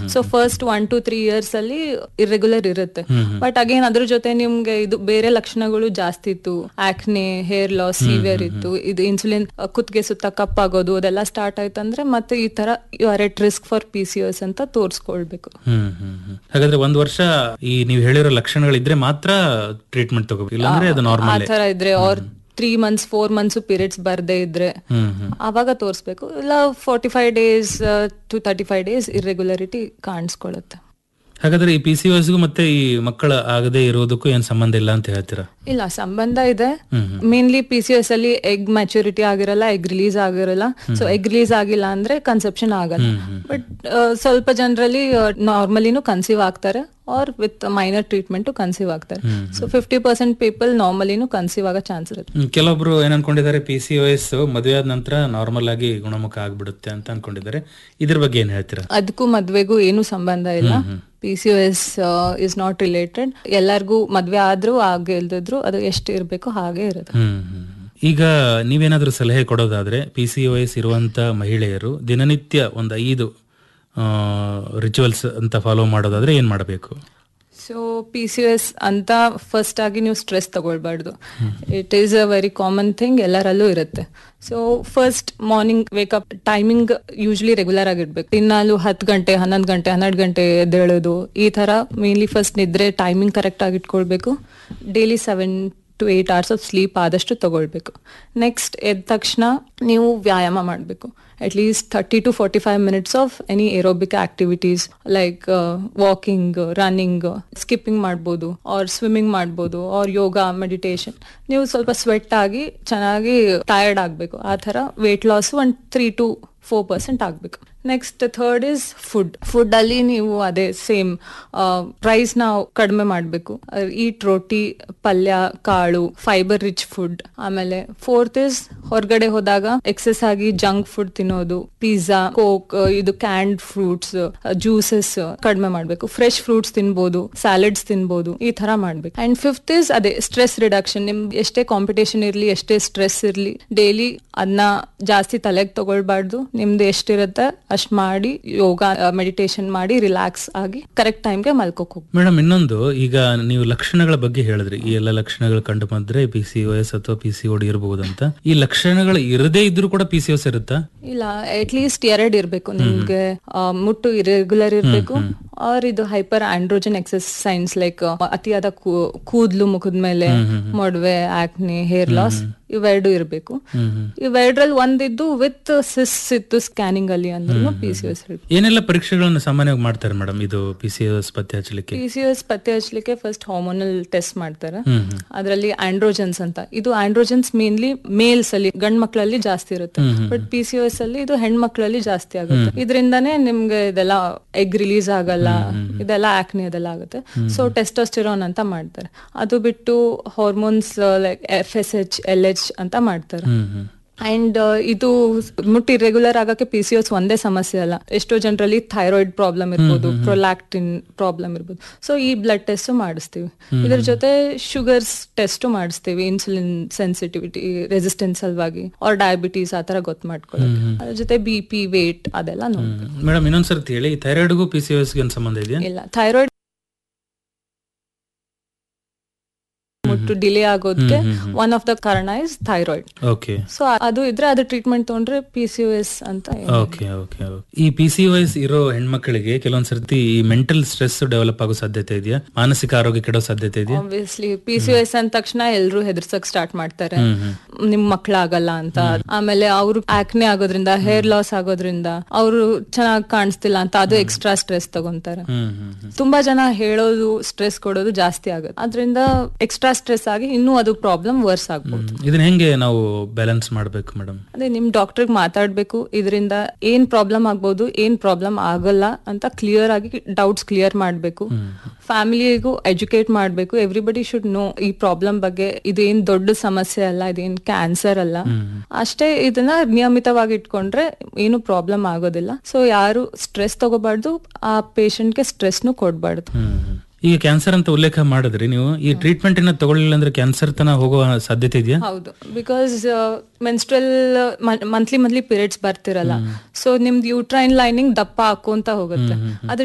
So first one two three years ಅಲ್ಲಿ irregular ಇರುತ್ತೆ but again ಅದ್ರ ಜೊತೆ ನಿಮ್ಗೆ ಇದು ಬೇರೆ ಲಕ್ಷಣಗಳು ಜಾಸ್ತಿ ಇತ್ತು ಆಕ್ನೆ ಹೇರ್ ಲಾಸ್ ಸಿವಿಯರ್ ಇತ್ತು ಇದು ಇನ್ಸುಲಿನ್ ಕುತ್ತಿಗೆ ಸುತ್ತ ಕಪ್ಪಾಗೋದು ಅದೆಲ್ಲ ಸ್ಟಾರ್ಟ್ ಆಯ್ತಂದ್ರೆ ಮತ್ತೆ ಈ ತರ you are at risk for P C S ಅಂತ ತೋರಿಸ್ಕೊಳ್ಬೇಕು ಹ್ಮ್ ಹ್ಮ್ ಹ್ಮ್. ಹಾಗಾದ್ರೆ ಒಂದ್ ವರ್ಷ ಈ ನೀವು ಹೇಳಿರೋ ಲಕ್ಷಣಗಳಿದ್ರೆ ಮಾತ್ರ ಟ್ರೀಟ್ಮೆಂಟ್ ತಗೋಬೇಕು ಇಲ್ಲಾಂದ್ರೆ ಅದು ಆ ನಾರ್ಮಲ್ ತರ ಇದ್ರೆ ಅವ್ರ three months four months periods ಬರ್ದೇ ಇದ್ರೆ ಹ್ಮ್ ಹ್ಮ್ ಅವಾಗ ತೋರಿಸ್ಬೇಕು ಇಲ್ಲ forty five days to thirty five days irregularity ಕಾಣಿಸ್ಕೊಳ್ಳುತ್ತೆ ಹಾಗಾದ್ರೆ ಈ ಪಿ ಸಿ ಗೂ ಮತ್ತೆ ಈ ಮಕ್ಕಳ ಆಗದೆ ಇರೋದಕ್ಕೂ ಏನ್ ಸಂಬಂಧ ಇಲ್ಲ ಅಂತ ಹೇಳ್ತೀರಾ ಇಲ್ಲ ಸಂಬಂಧ ಇದೆ hmm mainly P C S ಅಲ್ಲಿ ಎಗ್ ಮ್ಯಾಚುರಿಟಿ ಆಗಿರಲ್ಲ ಎಗ್ ರಿಲೀಸ್ ಆಗಿರಲ್ಲ ಸೊ ಎಗ್ ರಿಲೀಸ್ ಆಗಿಲ್ಲ ಅಂದ್ರೆ ಕನ್ಸೆಪ್ಷನ್ ಆಗಲ್ಲ ಬಟ್ ಸ್ವಲ್ಪ ಜನರಲ್ಲಿ ನಾರ್ಮಲಿನೂ ಕನ್ಸೀವ್ ಆಗ್ತಾರೆ or with minor treatment conceive ಆಗ್ತಾರೆ ಸೊ ಫಿಫ್ಟಿ ಪರ್ಸೆಂಟ್ ಪೀಪಲ್ ನಾರ್ಮಲಿನೂ ಕನ್ಸೀವ್ ಆಗೋ ಚಾನ್ಸ್ ಇರುತ್ತೆ ಹ್ಮ್, ಕೆಲವೊಬ್ರು ಏನ್ ಅನ್ಕೊಂಡಿದ್ದಾರೆ ಪಿ ಸಿ ಎಸ್ ಮದುವೆ ಆದ ನಂತರ ನಾರ್ಮಲ್ ಆಗಿ ಗುಣಮುಖ ಆಗ್ಬಿಡುತ್ತೆ ಅಂತ ಅನ್ಕೊಂಡಿದ್ದಾರೆ ಇದ್ರ ಬಗ್ಗೆ ಏನ್ ಹೇಳ್ತೀರಾ ಅದಕ್ಕೂ ಮದ್ವೆಗೂ ಏನು ಸಂಬಂಧ ಇಲ್ಲ P C S is not related ಎಲ್ಲರಿಗೂ ಮದ್ವೆ ಆದ್ರೂ ಹಾಗೆ ಇಲ್ದಿದ್ರು ಅದು ಎಷ್ಟು ಇರ್ಬೇಕು ಹಾಗೆ ಇರುತ್ತೆ ಹ್ಮ್ ಹ್ಮ್. ಈಗ ನೀವೇನಾದ್ರೂ ಸಲಹೆ ಕೊಡೋದಾದ್ರೆ ಪಿ ಸಿ ಒ ಎಸ್ ಇರುವಂತ ಮಹಿಳೆಯರು ದಿನನಿತ್ಯ ಒಂದು ಐದು ರಿಚುವಲ್ಸ್ ಅಂತ ಫಾಲೋ ಮಾಡೋದಾದ್ರೆ ಏನ್ ಮಾಡಬೇಕು ಸೊ ಪಿ ಸಿ ಎಸ್ ಅಂತ ಫಸ್ಟ್ ಆಗಿ ನೀವು ಸ್ಟ್ರೆಸ್ ತಗೊಳ್ಬಾರ್ದು it is a very common thing ಎಲ್ಲರಲ್ಲೂ ಇರುತ್ತೆ so first morning wake up timing usually regular ಆಗಿರ್ಬೇಕು ದಿನಾಲು ಹತ್ತು ಗಂಟೆ ಹನ್ನೊಂದು ಗಂಟೆ ಹನ್ನೆರಡು ಗಂಟೆ ಎದ್ದೇಳೋದು ಈ ತರ ಮೇನ್ಲಿ ಫಸ್ಟ್ ನಿದ್ರೆ ಟೈಮಿಂಗ್ ಕರೆಕ್ಟ್ ಆಗಿ ಇಟ್ಕೊಳ್ಬೇಕು daily seven to eight hours of sleep ಆದಷ್ಟು ತಗೊಳ್ಬೇಕು ನೆಕ್ಸ್ಟ್ ಎದ್ದ ತಕ್ಷಣ ನೀವು ವ್ಯಾಯಾಮ ಮಾಡಬೇಕು at least thirty to forty five minutes of any aerobic activities like walking running skipping ಮಾಡ್ಬೋದು ಆರ್ ಸ್ವಿಮ್ಮಿಂಗ್ ಮಾಡ್ಬೋದು ಆರ್ ಯೋಗ ಮೆಡಿಟೇಷನ್ ನೀವು ಸ್ವಲ್ಪ ಸ್ವೆಟ್ ಆಗಿ ಚೆನ್ನಾಗಿ ಟಯರ್ಡ್ ಆಗಬೇಕು ಆ ಥರ ವೇಟ್ ಲಾಸ್ ಒಂದು ತ್ರೀ ಟು ಫೋರ್ ಪರ್ಸೆಂಟ್ ಆಗಬೇಕು next third is food food ಅಲ್ಲಿ ನೀವು ಅದೇ ಸೇಮ್ ರೈಸ್ ನ ಕಡಿಮೆ ಮಾಡಬೇಕು ಈಟ್ ರೋಟಿ ಪಲ್ಯ ಕಾಳು ಫೈಬರ್ ರಿಚ್ ಫುಡ್ ಆಮೇಲೆ ಫೋರ್ತ್ ಇಸ್ ಹೊರಗಡೆ ಹೋದಾಗ ಎಕ್ಸೆಸ್ ಆಗಿ ಜಂಕ್ ಫುಡ್ ತಿನ್ನೋದು ಪಿಜ್ಜಾ ಕೋಕ್ ಇದು ಕ್ಯಾಂಡ್ ಫ್ರೂಟ್ಸ್ ಜ್ಯೂಸಸ್ ಕಡಿಮೆ ಮಾಡಬೇಕು ಫ್ರೆಶ್ ಫ್ರೂಟ್ಸ್ ತಿನ್ಬೋದು ಸ್ಯಾಲಡ್ಸ್ ತಿನ್ಬೋದು ಈ ತರ ಮಾಡ್ಬೇಕು ಅಂಡ್ ಫಿಫ್ತ್ ಇಸ್ ಅದೇ ಸ್ಟ್ರೆಸ್ ರಿಡಕ್ಷನ್ ನಿಮ್ ಎಷ್ಟೇ ಕಾಂಪಿಟೇಷನ್ ಇರ್ಲಿ ಎಷ್ಟೇ ಸ್ಟ್ರೆಸ್ ಇರ್ಲಿ ಡೈಲಿ ಅದನ್ನ ಜಾಸ್ತಿ ತಲೆಗೆ ತಗೊಳ್ಬಾರ್ದು ನಿಮ್ದು ಎಷ್ಟಿರುತ್ತೆ ಅಷ್ಟ್ ಮಾಡಿ ಯೋಗ ಮೆಡಿಟೇಷನ್ ಮಾಡಿ ರಿಲ್ಯಾಕ್ಸ್ ಆಗಿ ಕರೆಕ್ಟ್ ಟೈಮ್ಗೆ ಮಲ್ಕೋಕ್ ಹೋಗ್ಬೇಕು ಮೇಡಮ್ ಇನ್ನೊಂದು ಈಗ ನೀವು ಲಕ್ಷಣಗಳ ಬಗ್ಗೆ ಹೇಳಿದ್ರಿ ಈ ಎಲ್ಲ ಲಕ್ಷಣಗಳು ಕಂಡು ಬಂದ್ರೆ ಪಿ ಸಿ ಒ ಎಸ್ ಅಥವಾ ಪಿ ಸಿ ಓಡಿ ಇರಬಹುದಂತ ಈ ಲಕ್ಷಣಗಳು ಇರದೇ ಇದ್ರೂ ಕೂಡ ಪಿ ಸಿ ಎಸ್ ಇರುತ್ತಾ ಇಲ್ಲ ಅಟ್ ಲೀಸ್ಟ್ ಎರಡ್ ಇರ್ಬೇಕು ನಿಮ್ಗೆ ಆ, ಮುಟ್ಟು ಇರೆಗ್ಯುಲರ್ ಇರ್ಬೇಕು ಆರ್ ಇದು hyper androgen excess signs like ಅತಿಯಾದ ಕೂ- ಕೂದ್ಲು ಮುಖದ ಮೇಲೆ ಮೊಡವೆ ಆಕ್ನೆ ಹೇರ್ ಲಾಸ್ ಇವೆರಡು ಇರ್ಬೇಕು ಇವೆರಡ್ರಲ್ಲಿ ಒಂದಿದ್ದು ವಿತ್ ಸಿಸ್ ಇತ್ತು ಸ್ಕ್ಯಾನಿಂಗ್ ಅಲ್ಲಿ ಅಂದ್ರೂ ಪಿ ಸಿ ಎಸ್ ಏನೆಲ್ಲ ಪರೀಕ್ಷೆಗಳನ್ನು ಸಾಮಾನ್ಯವಾಗಿ ಮಾಡ್ತಾರೆ ಮೇಡಮ್ ಇದು ಪಿ ಸಿ ಎಸ್ ಪತ್ತೆ ಹಚ್ಚಲಿಕ್ಕೆ ಪಿ ಸಿ ಎಸ್ ಪತ್ತೆ ಹಚ್ಚಲಿಕ್ಕೆ ಫಸ್ಟ್ ಹಾರ್ಮೋನಲ್ ಟೆಸ್ಟ್ ಮಾಡ್ತಾರೆ ಹ್ಮ್ ಹ್ಮ್. ಅದರಲ್ಲಿ ಆಂಡ್ರೋಜನ್ಸ್ ಅಂತ ಇದು ಆಂಡ್ರೋಜನ್ಸ್ ಮೇನ್ಲಿ ಮೇಲ್ಸ್ ಅಲ್ಲಿ ಗಂಡ್ ಮಕ್ಕಳಲ್ಲಿ ಜಾಸ್ತಿ ಇರುತ್ತೆ ಬಟ್ ಪಿ ಸಿ ಎಸ್ ಅಲ್ಲಿ ಇದು ಹೆಣ್ಮಕ್ಳಲ್ಲಿ ಜಾಸ್ತಿ ಆಗುತ್ತೆ ಇದರಿಂದಾನೇ ನಿಮ್ಗೆ ಇದೆಲ್ಲ ಎಗ್ ರಿಲೀಸ್ ಆಗಲ್ಲ ಇದೆಲ್ಲ ಆಕ್ನೆ ಅದೆಲ್ಲ ಆಗುತ್ತೆ ಸೊ ಟೆಸ್ಟೋಸ್ಟಿರೋನ್ ಅಂತ ಮಾಡ್ತಾರೆ ಅದು ಬಿಟ್ಟು hormones like F S H L H ಅಂತ ಮಾಡ್ತಾರೆ ಹ್ಮ್ ಹ್ಮ್ ಅಂಡ್ ಇದು ಮುಟ್ಟು ಇರೆಗ್ಯುಲರ್ ಆಗಕ್ಕೆ ಪಿ ಸಿ ಎಸ್ ಒಂದೇ ಸಮಸ್ಯೆ ಅಲ್ಲ ಎಷ್ಟೋ ಜನರಲ್ಲಿ ಥೈರಾಯ್ಡ್ ಪ್ರಾಬ್ಲಮ್ ಇರ್ಬೋದು ಪ್ರೊಲ್ಯಾಕ್ಟಿನ್ ಪ್ರಾಬ್ಲಮ್ ಇರ್ಬೋದು ಸೊ ಈ ಬ್ಲಡ್ ಟೆಸ್ಟ್ ಮಾಡಿಸ್ತೀವಿ ಇದ್ರ ಜೊತೆ ಶುಗರ್ಸ್ ಟೆಸ್ಟ್ ಮಾಡಿಸ್ತೀವಿ ಇನ್ಸುಲಿನ್ ಸೆನ್ಸಿಟಿವಿಟಿ ರೆಸಿಸ್ಟೆನ್ಸ್ ಸಲುವಾಗಿ ಆರ್ ಡಯಾಬಿಟೀಸ್ ಆ ತರ ಗೊತ್ತು ಮಾಡ್ಕೊಳ್ಳೋಕೆ ಅದ್ರ ಜೊತೆ ಬಿ ಪಿ ವೇಟ್ ಅದೆಲ್ಲ ನೋಡಿ ಮೇಡಮ್ ಇನ್ನೊಂದ್ಸರ್ತಿ ಹೇಳಿ ಥೈರಾಯ್ಡ್ಗೂ ಪಿ ಸಿ ಎಸ್ ಏನು ಸಂಬಂಧ ಇದೆಯಾ ಇಲ್ಲ ಥೈರಾಯ್ಡ್ ಮುಟ್ಟು ಡಿಲೇ ಆಗೋದಕ್ಕೆ ಒನ್ ಆಫ್ ದ ಕಾರಣ ಇಸ್ ಥೈರಾಯ್ಡ್ ಓಕೆ ಸೊ ಅದು ಇದ್ರೆ ಅದು ಟ್ರೀಟ್ಮೆಂಟ್ ತಗೊಂಡ್ರೆ ಪಿ ಸಿ ಎಸ್ ಅಂತ ಏನು ಓಕೆ ಓಕೆ ಈ ಪಿ ಸಿ ವೈಸ್ ಇರೋ ಹೆಣ್ಮಕ್ಳಿಗೆ ಕೆಲವೊಂದ್ ಸರ್ತಿ ಈ ಮೆಂಟಲ್ ಸ್ಟ್ರೆಸ್ ಡೆವಲಪ್ ಆಗೋ ಸಾಧ್ಯತೆ ಇದೆಯಾ ಮಾನಸಿಕ ಆರೋಗ್ಯ ಕೆಡೋ ಸಾಧ್ಯತೆ ಇದೆಯಾ ಆಬ್ವಿಯಸ್ಲಿ ಪಿ ಸಿ ಎಸ್ ಅಂದ ತಕ್ಷಣ ಎಲ್ರು ಹೆದರ್ಸಕ್ ಸ್ಟಾರ್ಟ್ ಮಾಡ್ತಾರೆ ನಿಮ್ ಮಕ್ಳಾಗಲ್ಲ ಅಂತ ಆಮೇಲೆ ಅವ್ರು ಆಕ್ನೆ ಆಗೋದ್ರಿಂದ ಹೇರ್ ಲಾಸ್ ಆಗೋದ್ರಿಂದ ಅವರು ಚೆನ್ನಾಗಿ ಕಾಣಿಸ್ತಿಲ್ಲ ಅಂತ ಅದು ಎಕ್ಸ್ಟ್ರಾ ಸ್ಟ್ರೆಸ್ ತಗೊಂತಾರೆ ಹ್ಮ್ ಹ್ಮ್ ಹ್ಮ್ ತುಂಬಾ ಜನ ಹೇಳೋದು ಸ್ಟ್ರೆಸ್ ಕೊಡೋದು ಜಾಸ್ತಿ ಆಗುತ್ತೆ ಅದರಿಂದ ಎಕ್ಸ್ಟ್ರಾ ಸ್ಟ್ರೆಸ್ ಆಗಿ ಇನ್ನೂ ಅದು ಪ್ರಾಬ್ಲಮ್ ವರ್ಸ್ ಆಗ್ಬೋದು ಇದನ್ನ ಹೆಂಗೆ ನಾವು ಬ್ಯಾಲೆನ್ಸ್ ಮಾಡ್ಬೇಕು ಮೇಡಮ್ ಅದೇ ನಿಮ್ ಡಾಕ್ಟರ್ಗೆ ಮಾತಾಡ್ಬೇಕು ಇದರಿಂದ ಏನ್ ಪ್ರಾಬ್ಲಮ್ ಆಗ್ಬೋದು ಏನ್ ಪ್ರಾಬ್ಲಮ್ ಆಗಲ್ಲ ಅಂತ ಕ್ಲಿಯರ್ ಆಗಿ ಡೌಟ್ಸ್ ಕ್ಲಿಯರ್ ಮಾಡ್ಬೇಕು ಫ್ಯಾಮಿಲಿಗೂ ಎಜುಕೇಟ್ ಮಾಡ್ಬೇಕು ಎವ್ರಿಬಡಿ ಶುಡ್ ನೋ ಈ ಪ್ರಾಬ್ಲಮ್ ಬಗ್ಗೆ ಇದೇನ್ ದೊಡ್ಡ ಸಮಸ್ಯೆ ಅಲ್ಲ ಇದೇನ್ ಕ್ಯಾನ್ಸರ್ ಅಲ್ಲ ಅಷ್ಟೇ ಇದನ್ನ ನಿಯಮಿತವಾಗಿ ಇಟ್ಕೊಂಡ್ರೆ ಏನು ಪ್ರಾಬ್ಲಮ್ ಆಗೋದಿಲ್ಲ ಸೊ ಯಾರು ಸ್ಟ್ರೆಸ್ ತಗೋಬಾರ್ದು ಆ ಪೇಷಂಟ್ಗೆ ಸ್ಟ್ರೆಸ್ನು ಕೊಡ್ಬಾರ್ದು ಹ್ಮ್ ಹ್ಮ್. ಈಗ ಕ್ಯಾನ್ಸರ್ ಅಂತ ಉಲ್ಲೇಖ ಮಾಡಿದ್ರಿ ನೀವು ಈ ಟ್ರೀಟ್ಮೆಂಟ್ ಅನ್ನ ತಗೊಳ್ಳಿಲ್ಲ ಅಂದ್ರೆ ಕ್ಯಾನ್ಸರ್ ತನ ಹೋಗುವ ಸಾಧ್ಯತೆ ಇದೆಯಾ ಹೌದು because menstrual monthly monthly periods ಬರ್ತಿರಲ್ಲ ಸೊ ನಿಮ್ದು ಯೂಟ್ರೈನ್ ಲೈನಿಂಗ್ ದಪ್ಪ ಹಾಕೋಂತ ಹೋಗುತ್ತೆ ಅದು